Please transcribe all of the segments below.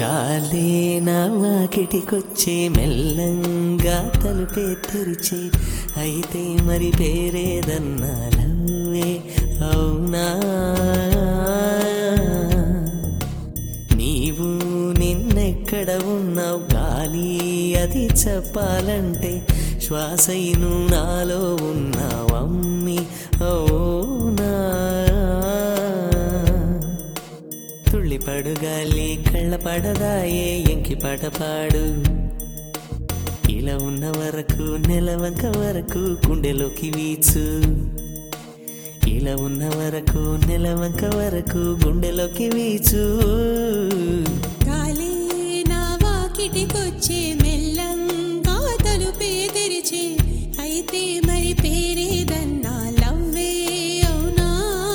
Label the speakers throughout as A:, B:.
A: గాలే నా వాకిటికొచ్చే మెల్లంగా తలుపే తెరిచే అయితే మరి పేరేదన్నా లవ్వే అవునా నీవు నిన్నెక్కడ ఉన్నావు గాలి అది చెప్పాలంటే శ్వాసైను నాలో ఉన్నావు అమ్మి అవునా తుళ్ళిపడు గాలి కళ్ళ పడదాయే ఎంకి పాట పాడు ఇలా ఉన్న వరకు నెలవంక వరకు గుండెలోకి వీచు ఇలా ఉన్న వరకు నెలవంక వరకు గుండెలోకి వీచు
B: గాలి నా వాకిటికొచ్చే మెల్లంగా తలుపే తెరిచే అయితే మరి పేరేదన్నా లవ్వే అవునా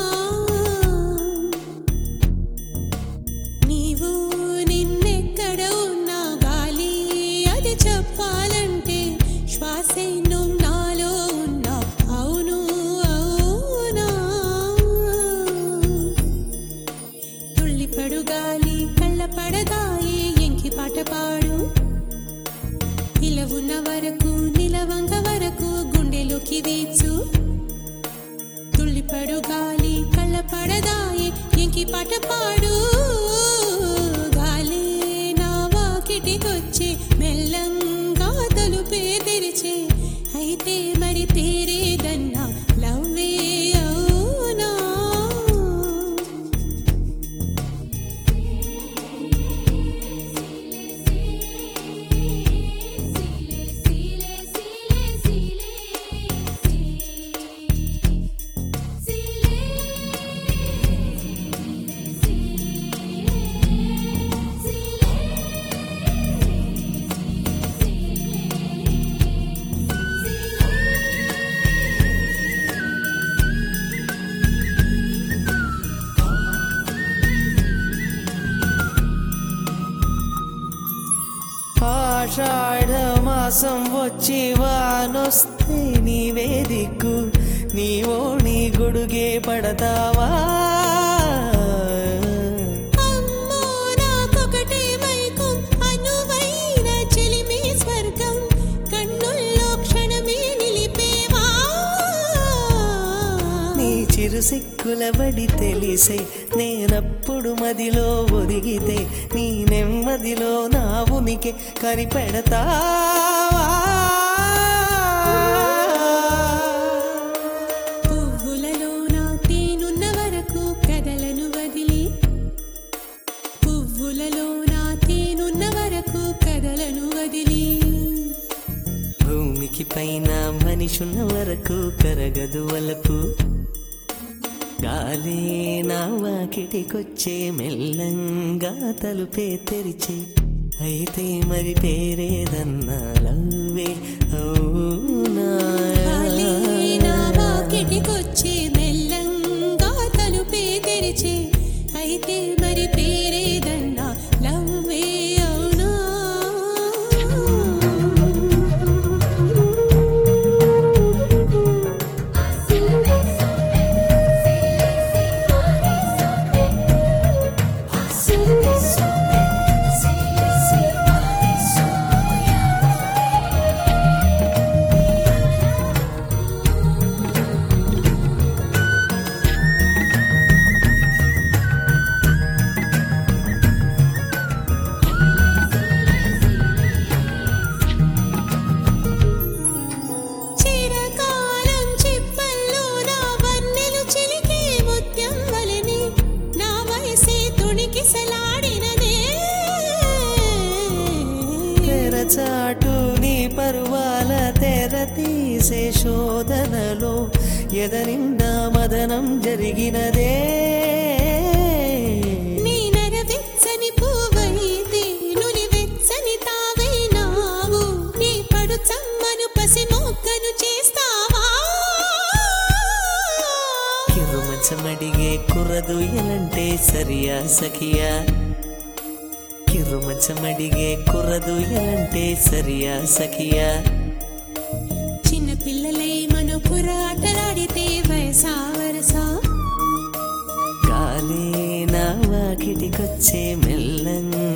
B: నీవు నిన్నెక్కడ ఉన్నా గాలి అది చెప్పాలంటే శ్వాసే నువ్వు నాలో ఉన్నా అవును అవునా తుళ్ళిపడు గాలి కళ్ళ పడదాయి ఎంకి పాట పాడు ఇలా ఉన్న వరకు నిలవంగ వరకు గుండెలోకి వీచు తుళ్ళిపడు గాలి కళ్ళ పడదాయి ఎంకి పాట పాడు గాలి నా వాకిటికొచ్చి మెల్లంగా తలుపే తెరిచే అయితే మరి పేరేదన్నా లవ్వే అవునా
A: ఆషాఢ మాసం వచ్చి వానొస్తే నీవే దిక్కు నీవో నీ గొడుగే పడతావా
B: అమ్మో నాకొకటే మైకం అనువైన చెలిమి స్వర్గం కన్నుల్లో క్షణమే నిలిపేవా
A: నీ చిరు సిక్కుల బడి తెలిసే నేనప్పుడు మదిలో ఒదిగితే నీ నెమ్మదిలో నా ఉనికి కరిపెడతావా
B: పువ్వులలో నా తేనున్న వరకు కదలను వదిలి పువ్వులలో నా తేనున్న వరకు కదలను వదిలి
A: భూమికి పైన మనిషున్న వరకు కరగదు వలపు గాలే నా వాకిటికొచ్చే మెల్లంగా తలుపే తెరిచే అయితే మరి పేరేదన్నా లవ్వే అవునా
B: గాలి నా వాకిటికొచ్చి మెల్లంగా తలుపే తెరిచి అయితే మరి పేరేదన్నా లవ్వే అవునా చిరకాలం చిప్పల్లో నా వన్నెలు చిలికే ముత్యం వలెని నా వయసే తుణికిసలాడినదే
A: తెరచాటు నీ పరువాల తెర తీసే శోధనలో ఎదనిండా మదనం జరిగినదే
B: నీ నరవెచ్చని పువ్వైతే నులి వెచ్చని తావైనావు నీ పడు చమ్మను పసి మొక్కను చేస్తావా
A: కిరు మంచమడిగే కుర్రదు ఎలంటే సరియా సఖియా కిరు మంచమడిగే కుర్రదు ఎలంటే సరియా సఖియా
B: చిన్న పిల్లలై మన పురాటలాడితే వయసా వరసా
A: గాలే నా వాకిటికొచ్చే మెల్లంగా